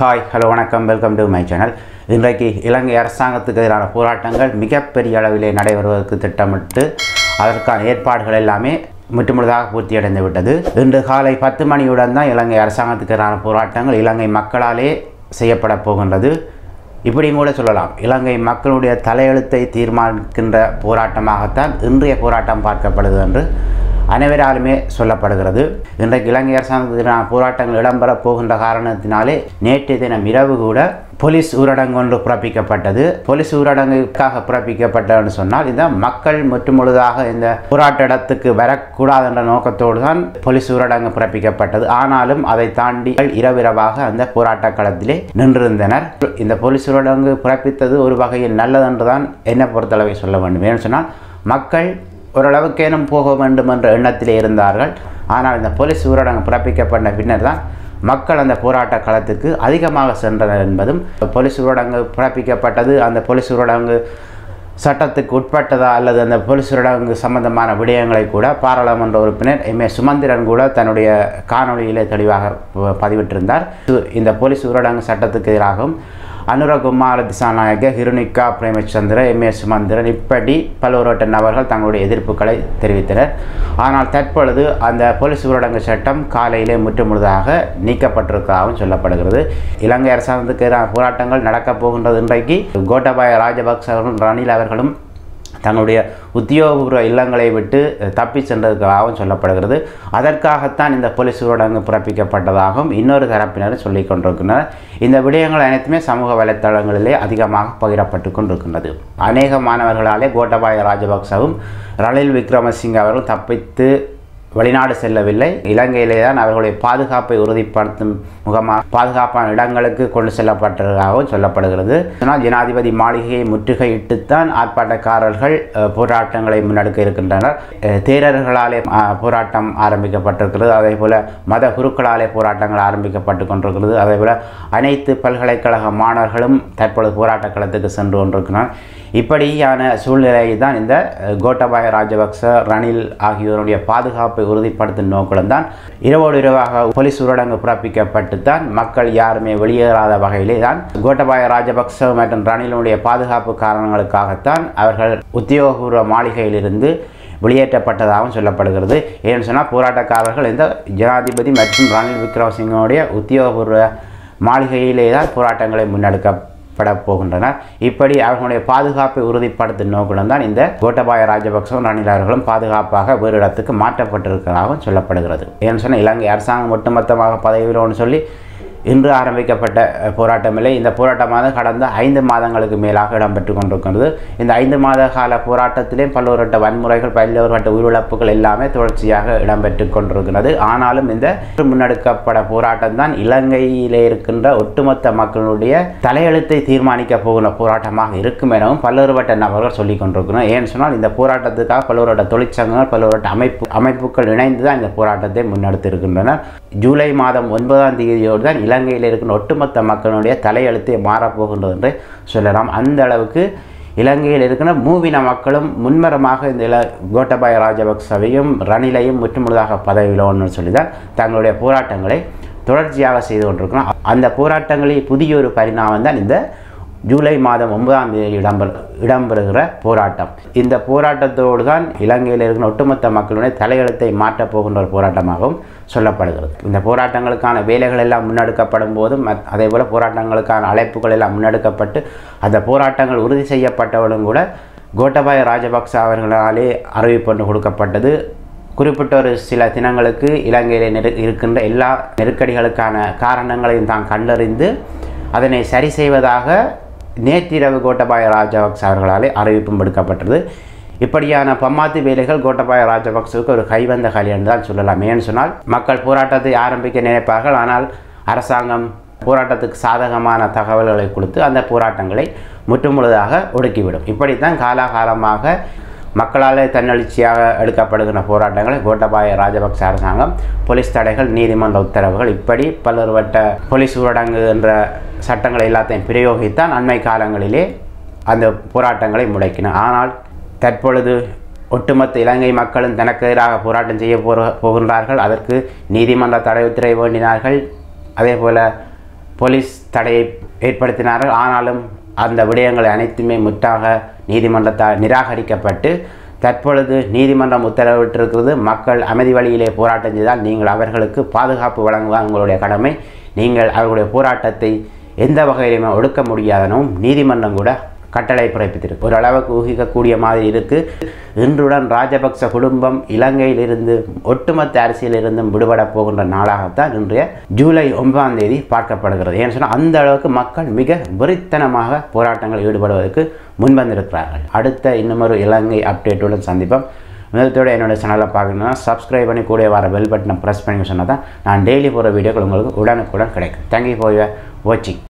hi hello வணக்கம் welcome to my channel இன்றைக்கு இலங்கை அரசாங்கத்துக்கு எதிரான போராட்டங்கள் மிகப்பெரிய அளவிலே நடைபெறுவதற்கு திட்டமிட்டு அதற்கான ஏற்பாடுகள் எல்லாமே முற்றுமுழுதாக பூர்த்தியடைந்து விட்டது இன்று காலை பத்து மணியுடன் தான் இலங்கை அரசாங்கத்துக்கு எதிரான போராட்டங்கள் இலங்கை மக்களாலே செய்யப்பட போகின்றது இப்படியும் கூட சொல்லலாம் இலங்கை மக்களுடைய தலையெழுத்தை தீர்மானிக்கின்ற போராட்டமாகத்தான் இன்றைய போராட்டம் பார்க்கப்படுது என்று அனைவராலுமே சொல்லப்படுகிறது இன்றைக்கு இலங்கை அரசாங்கத்தினான போராட்டங்கள் இடம்பெறப் போகின்ற காரணத்தினாலே நேற்றைய தினம் இரவு கூட போலீஸ் ஊரடங்கு ஒன்று பிறப்பிக்கப்பட்டது போலீஸ் ஊரடங்குக்காக பிறப்பிக்கப்பட்டதுன்னு சொன்னால் இந்த மக்கள் முற்றுமுழுதாக இந்த போராட்ட இடத்துக்கு வரக்கூடாது என்ற நோக்கத்தோடு தான் போலீஸ் ஊரடங்கு பிறப்பிக்கப்பட்டது ஆனாலும் அதை தாண்டி இரவிரவாக அந்த போராட்ட களத்திலே நின்றிருந்தனர் இந்த போலீஸ் ஊரடங்கு பிறப்பித்தது ஒரு வகையில் நல்லதென்று தான் என்னை பொறுத்தளவை சொல்ல வேண்டும் ஏன்னு சொன்னால் மக்கள் ஓரளவுக்கேனும் போக வேண்டும் என்ற எண்ணத்திலே இருந்தார்கள் ஆனால் இந்த போலீஸ் ஊரடங்கு பிறப்பிக்கப்பட்ட பின்னர் தான் மக்கள் அந்த போராட்ட களத்துக்கு அதிகமாக சென்றனர் என்பதும் போலீஸ் ஊரடங்கு பிறப்பிக்கப்பட்டது அந்த போலீஸ் ஊரடங்கு சட்டத்துக்கு உட்பட்டதா அல்லது அந்த போலீஸ் ஊரடங்கு சம்பந்தமான விடயங்களை கூட பாராளுமன்ற உறுப்பினர் எம் ஏ சுமந்திரன் கூட தன்னுடைய காணொளியிலே தெளிவாக ப- பதிவிட்டிருந்தார் இது- இந்த போலீஸ் ஊரடங்கு சட்டத்துக்கு எதிராகவும் அனுரகுமார திசாநாயக ஹிருணிகா பிரேமச்சந்திர எம் ஏ சுமந்திரன் இப்படி பல்வேறு நபர்கள் தங்களுடைய எதிர்ப்புகளை தெரிவித்தனர் ஆனால் தற்பொழுது அந்த போலீஸ் ஊரடங்கு சட்டம் காலையிலே முற்றுமுழுதாக நீக்கப்பட்டிருப்பதாகவும் சொல்லப்படுகிறது இலங்கை அரசாங்கத்துக்கு எதிரான போராட்டங்கள் நடக்கப் போகின்றது இன்றைக்கு கோட்டபாய ராஜபக்ச அவர்களும் ரணில் அவர்களும் தங்களுடைய உத்தியோகபூர்வ இல்லங்களை விட்டு தப்பி சென்றதுக்காகவும் சொல்லப்படுகிறது அதற்காகத்தான் இந்த போலீஸ் ஊரடங்கு பிறப்பிக்கப்பட்டதாகவும் இன்னொரு தரப்பினர் சொல்லிக் கொண்டிருக்கின்றனர் இந்த விடயங்கள் அனைத்துமே சமூக வலைத்தளங்களிலே அதிகமாக பகிரப்பட்டு கொண்டிருக்கின்றது அநேக மாணவர்களாலே கோட்டபாய ராஜபக்சவும் ரணில் விக்ரமசிங்க அவர்களும் தப்பித்து வெளிநாடு செல்லவில்லை இலங்கையிலே தான் அவர்களுடைய பாதுகாப்பை உறுதிப்படுத்தும் முகமாக பாதுகாப்பான இடங்களுக்கு கொண்டு செல்லப்பட்டதாகவும் சொல்லப்படுகிறது ஆனால் ஜனாதிபதி மாளிகையை முற்றுகையிட்டுத்தான் ஆர்ப்பாட்டக்காரர்கள் அஹ், போராட்டங்களை முன்னெடுக்க இருக்கின்றனர் அஹ், தேரர்களாலே அஹ், போராட்டம் ஆரம்பிக்கப்பட்டிருக்கிறது அதே போல மத குருக்களாலே போராட்டங்கள் ஆரம்பிக்கப்பட்டு கொண்டிருக்கிறது அதே போல அனைத்து பல்கலைக்கழக மாணவர்களும் தற்பொழுது போராட்ட களத்துக்கு சென்று கொண்டிருக்கிறார் இப்படியான சூழ்நிலையை தான் இந்த அஹ், கோட்டபாய ராஜபக்ச ரணில் ஆகியோருடைய பாதுகாப்பை உறுதிப்படுத்தும் நோக்கிலும் தான் இரவோடு இரவாக போலீஸ் ஊரடங்கு பிறப்பிக்கப்பட்டு தான் மக்கள் யாருமே வெளியேறாத வகையிலே தான் கோட்டபாய ராஜபக்ச மற்றும் ரணிலுடைய பாதுகாப்பு காரணங்களுக்காகத்தான் அவர்கள் உத்தியோகபூர்வ மாளிகையிலிருந்து வெளியேற்றப்பட்டதாகவும் சொல்லப்படுகிறது ஏன்னு சொன்னால் போராட்டக்காரர்கள் இந்த ஜனாதிபதி மற்றும் ரணில் விக்ரமசிங்கனுடைய உத்தியோகபூர்வ மாளிகையிலே தான் போராட்டங்களை முன்னெடுக்கப்பட போகின்றனர் இப்படி அவர்களுடைய பாதுகாப்பை உறுதிப்படுத்தும் நோக்குடன் தான் இந்த கோட்டபாய ராஜபக்சவும் ரணில் அவர்களும் பாதுகாப்பாக வேறு இடத்துக்கு மாற்றப்பட்டிருக்கிறதாகவும் சொல்லப்படுகிறது ஏன்னு சொன்னால் இலங்கை அரசாங்கம் ஒட்டுமொத்தமாக பதவியிலோன்னு சொல்லி இன்று ஆரம்பிக்கப்பட்ட அஹ், போராட்டமில்லை இந்த போராட்டமானது கடந்த ஐந்து மாதங்களுக்கு மேலாக இடம்பெற்று கொண்டிருக்கின்றது இந்த ஐந்து மாத கால போராட்டத்திலே பல்வேறுபட்ட வன்முறைகள் பல்வேறுபட்ட உயிரிழப்புகள் எல்லாமே தொடர்ச்சியாக இடம்பெற்று கொண்டிருக்கிறது ஆனாலும் இந்த முன்னெடுக்கப்பட போராட்டம் தான் இலங்கையிலே இருக்கின்ற ஒட்டுமொத்த மக்களுடைய தலையெழுத்தை தீர்மானிக்க போகிற போராட்டமாக இருக்கும் எனவும் பல்வேறுபட்ட நபர்கள் சொல்லிக் கொண்டிருக்கிறோம் ஏன்னு சொன்னால் இந்த போராட்டத்துக்காக பல்வேறுபட்ட தொழிற்சங்கங்கள் பல்வேறுபட்ட அமைப்பு அமைப்புகள் இணைந்து தான் இந்த போராட்டத்தை முன்னெடுத்து இருக்கின்றனர் ஜூலை மாதம் ஒன்பதாம் தேதியோடு தான் இலங்கையில் இருக்கின்ற ஒட்டுமொத்த மக்களுடைய தலையெழுத்தை மாறப்போகின்றது என்று சொல்லலாம் அந்த அளவுக்கு இலங்கையில் இருக்கிற மூவின மக்களும் முன்மரமாக இந்த இல கோட்டபாய ராஜபக்சவையும் ரணிலையும் முற்றுமுழுதாக பதவியிலோன்னு சொல்லி தான் தங்களுடைய போராட்டங்களை தொடர்ச்சியாக செய்து கொண்டிருக்கிறோம் அந்த போராட்டங்களில் புதிய ஒரு பரிணாமம் தான் இந்த ஜூலை மாதம் ஒன்பதாம் தேதி இடம்பெற இடம்பெறுகிற போராட்டம் இந்த போராட்டத்தோடு தான் இலங்கையில் இருக்கிற ஒட்டுமொத்த மக்களுடைய தலையெழுத்தை மாற்றப் போகின்ற ஒரு போராட்டமாகவும் சொல்லப்படுகிறது இந்த போராட்டங்களுக்கான வேலைகள் எல்லாம் முன்னெடுக்கப்படும் போதும் மத்- அதே போல் போராட்டங்களுக்கான அழைப்புகள் எல்லாம் முன்னெடுக்கப்பட்டு அந்த போராட்டங்கள் உறுதி செய்யப்பட்டவுடன் கூட கோட்டபாய ராஜபக்ச அவர்களாலே அறிவிப்பு கொடுக்கப்பட்டது குறிப்பிட்ட ஒரு சில தினங்களுக்கு இலங்கையில் நெரு இருக்கின்ற எல்லா நெருக்கடிகளுக்கான காரணங்களையும் தான் கண்டறிந்து அதனை சரி செய்வதாக நேற்றிரவு கோட்டபாய ராஜபக்ச அவர்களாலே அறிவிப்பும் விடுக்கப்பட்டது இப்படியான பம்மாத்து வேலைகள் கோட்டபாய ராஜபக்சவுக்கு ஒரு கைவந்த கல்யாணம் தான் சொல்லலாம் ஏன்னு சொன்னால் மக்கள் போராட்டத்தை ஆரம்பிக்க நினைப்பார்கள் ஆனால் அரசாங்கம் போராட்டத்துக்கு சாதகமான தகவல்களை கொடுத்து அந்த போராட்டங்களை முற்றுமுழுதாக ஒடுக்கிவிடும் இப்படித்தான் காலாகாலமாக மக்களால் தன்னெழுச்சியாக எடுக்கப்படுகின்ற போராட்டங்களை கோட்டபாய ராஜபக்ச அரசாங்கம் போலீஸ் தடைகள் நீதிமன்ற உத்தரவுகள் இப்படி பல்வேறுபட்ட போலீஸ் ஊரடங்கு என்ற சட்டங்களை எல்லாத்தையும் பிரயோகித்தான் அண்மை காலங்களிலே அந்த போராட்டங்களை முடக்கின ஆனால் தற்பொழுது ஒட்டுமொத்த இலங்கை மக்களும் தனக்கு எதிராக போராட்டம் செய்ய போற போகின்றார்கள் அதற்கு நீதிமன்ற தடை உத்தரவை வேண்டினார்கள் அதே போல் போலீஸ் தடையை ஏற்படுத்தினார்கள் ஆனாலும் அந்த விடயங்கள் அனைத்துமே முற்றாக நீதிமன்றத்தால் நிராகரிக்கப்பட்டு தற்பொழுது நீதிமன்றம் உத்தரவிட்டிருக்கிறது மக்கள் அமைதி வழியிலே போராட்டம் செய்தால் நீங்கள் அவர்களுக்கு பாதுகாப்பு வழங்குவது உங்களுடைய கடமை நீங்கள் அவர்களுடைய போராட்டத்தை எந்த வகையிலுமே ஒடுக்க முடியாதனும் நீதிமன்றம் கூட கட்டளை பிறப்பித்திருக்கு ஓரளவுக்கு ஊகிக்கக்கூடிய மாதிரி இருக்குது இன்றுடன் ராஜபக்ச குடும்பம் இலங்கையிலிருந்து ஒட்டுமொத்த அரசியலிருந்தும் விடுபட போகின்ற நாளாகத்தான் இன்றைய ஜூலை ஒன்பதாம் தேதி பார்க்கப்படுகிறது ஏன்னு சொன்னால் அந்த அளவுக்கு மக்கள் மிக வெறித்தனமாக போராட்டங்களில் ஈடுபடுவதற்கு முன்வந்திருக்கிறார்கள் அடுத்த இன்னுமொரு இலங்கை அப்டேட்டுடன் சந்திப்போம் முதலத்தோட என்னோட சேனலை பார்க்கணுன்னா சப்ஸ்கிரைப் பண்ணி கூட வர பெல் பட்டனை ப்ரெஸ் பண்ணி சொன்னால் தான் நான் டெய்லி போகிற வீடியோக்கள் உங்களுக்கு உடனுக்குடன் கிடைக்கும் தேங்க்யூ ஃபார் யுவர் வாட்சிங்